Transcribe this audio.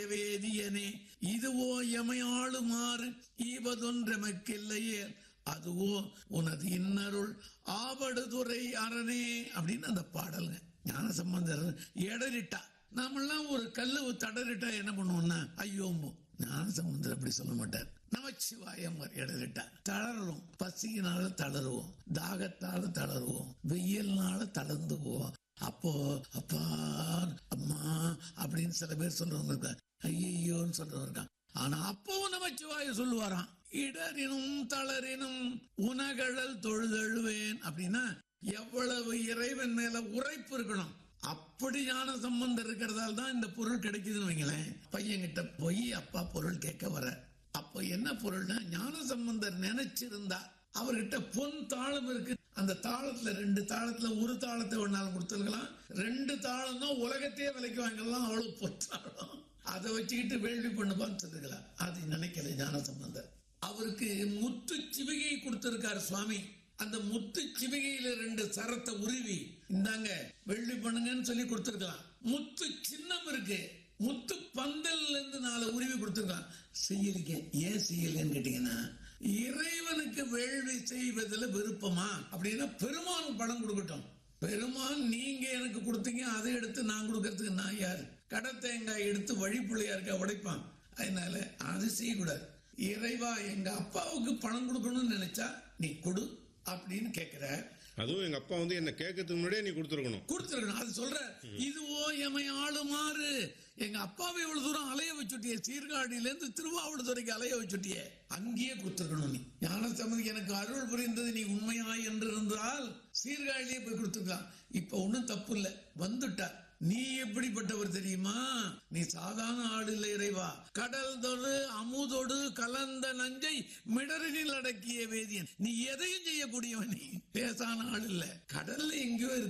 வேதியனே இதுவோ எமையாளுமாறு ஈவதொன்றெமக்கில்லையே அதுவோ உனது இன்னருள் ஆவடுதுறை அரணே அப்படின்னு அந்த பாடலுங்க ஞான சம்பந்தர் எடரிட்டா நாமெல்லாம் ஒரு கல்லு தடரிட்டா என்ன பண்ணுவோம்னா ஐயோம்போ ஞான சம்பந்தர் அப்படி சொல்ல மாட்டார் நமச்சிவாயம் இடரிட்டா தளரும் பசியினால தளருவோம் தாகத்தால தளருவோம் வெயில்னால தளர்ந்து போவோம் அப்போ அப்பா அம்மா அப்படின்னு சில பேர் சொல்றவங்க இருக்காங்க ஐயோன்னு சொல்றவங்க இருக்காங்க ஆனா அப்பவும் நமச்சிவாய சொல்லுவாராம் இடரினும் தளரினும் உனகழல் தொழுதழுவேன் அப்படின்னா எவ்வளவு இறைவன் மேல உரைப்பு இருக்கணும் அப்படி ஞான சம்பந்தம் இருக்கிறதால தான் இந்த பொருள் கிடைக்குதுன்னு வைங்களேன் பையன்கிட்ட போய் அப்பா பொருள் கேட்க வர அப்போ என்ன பொருள்னா ஞான சம்பந்தர் நினைச்சிருந்தா அவர்கிட்ட பொன் தாளம் இருக்கு அந்த தாளத்துல ரெண்டு தாளத்துல ஒரு தாளத்தை ஒன்னாலும் கொடுத்துருக்கலாம் ரெண்டு தாளம் தான் உலகத்தையே விலைக்கு வாங்கலாம் அவ்வளவு பொற்றாளம் அதை வச்சுக்கிட்டு வேள்வி பண்ணுப்பான்னு சொல்லிருக்கலாம் அது நினைக்கல ஞான சம்பந்தர் அவருக்கு முத்து சிவிகை கொடுத்திருக்காரு சுவாமி அந்த முத்து சிவிகையில ரெண்டு சரத்தை உருவி இந்தாங்க வெள்ளி பண்ணுங்கன்னு சொல்லி கொடுத்திருக்கலாம் முத்து சின்னம் இருக்கு முத்து பந்தல்ல இருந்து நாலு உருவி கொடுத்திருக்கலாம் செய்யலிக்க ஏன் செய்யலன்னு கேட்டீங்கன்னா இறைவனுக்கு வேள்வி செய்வதில் விருப்பமா அப்படின்னா பெருமான் பணம் கொடுக்கட்டும் பெருமான் நீங்க எனக்கு கொடுத்தீங்க அதை எடுத்து நான் கொடுக்கறதுக்கு நான் யாரு கடை தேங்காய் எடுத்து வழிப்புள்ளையாருக்கா உடைப்பான் அதனால அது செய்யக்கூடாது இறைவா எங்க அப்பாவுக்கு பணம் கொடுக்கணும்னு நினைச்சா நீ கொடு அப்படின்னு கேக்குற அதுவும் எங்க அப்பா வந்து என்ன கேட்கறதுக்கு முன்னாடியே நீ கொடுத்துருக்கணும் கொடுத்துருக்கணும் அது சொல்ற இதுவோ எமை ஆளுமாறு எங்க அப்பாவை இவ்வளவு தூரம் அலைய வச்சுட்டியே சீர்காழியில இருந்து திருவாவூர்துறைக்கு அலைய வச்சுட்டியே அங்கேயே கொடுத்துருக்கணும் நீ ஞான சம்மதிக்கு எனக்கு அருள் புரிந்தது நீ உண்மையா என்று இருந்தால் சீர்காழியே போய் கொடுத்துருக்கலாம் இப்ப ஒண்ணும் தப்பு இல்ல வந்துட்டா நீ எப்படிப்பட்டவர் தெரியுமா நீ சாதாரண ஆள் இல்லை இறைவா கடல் தொடு அமுதொடு கலந்த நஞ்சை மிடரினில் அடக்கிய வேதியன் நீ எதையும் செய்யக்கூடியவன் நீ பேசான ஆள் இல்ல கடல்ல எங்கேயோ இருக்கு